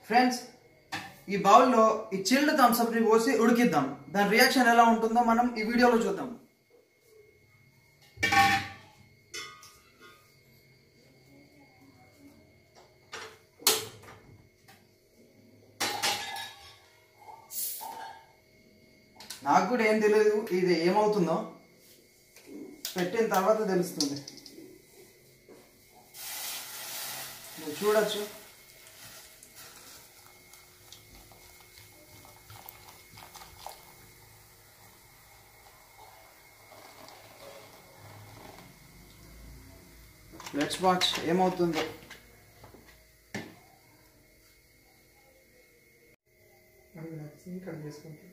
friends ఈ బౌల్లో ఈ చిల్డ్ థమ్స్అప్ ని పోసి ఉడికిద్దాం దాని రియాక్షన్ ఎలా ఉంటుందో మనం ఈ వీడియోలో చూద్దాం నాకు కూడా ఏం తెలియదు ఇది ఏమవుతుందో పెట్టిన తర్వాత తెలుస్తుంది మీరు చూడొచ్చు లెట్స్ వాచ్ ఏమవుతుందో మనకి నచ్చింది కట్ చేసుకుంటాం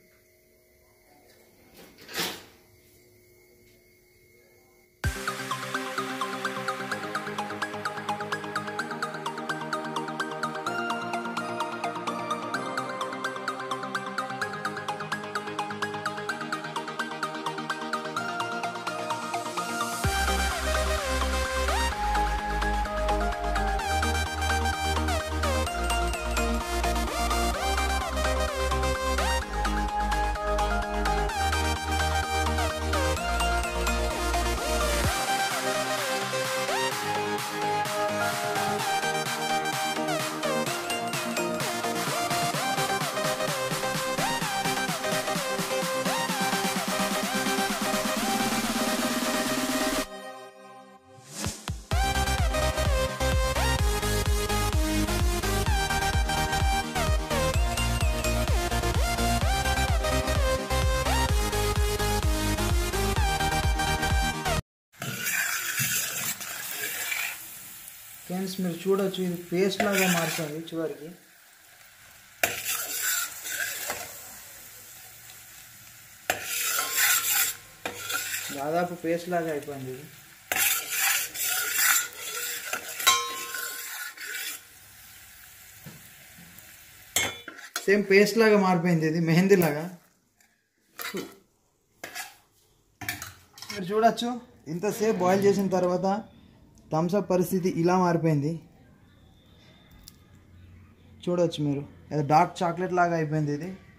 ఫ్రెండ్స్ మీరు చూడొచ్చు ఇది పేస్ట్ లాగా మారుతుంది చివరికి దాదాపు పేస్ట్ లాగా అయిపోయింది ఇది సేమ్ పేస్ట్ లాగా మారిపోయింది ఇది మెహందీ లాగా మీరు చూడొచ్చు ఇంతసేపు బాయిల్ చేసిన తర్వాత థమ్స్అప్ పరిస్థితి ఇలా మారిపోయింది చూడొచ్చు మీరు ఏదో డార్క్ చాక్లెట్ లాగా అయిపోయింది ఇది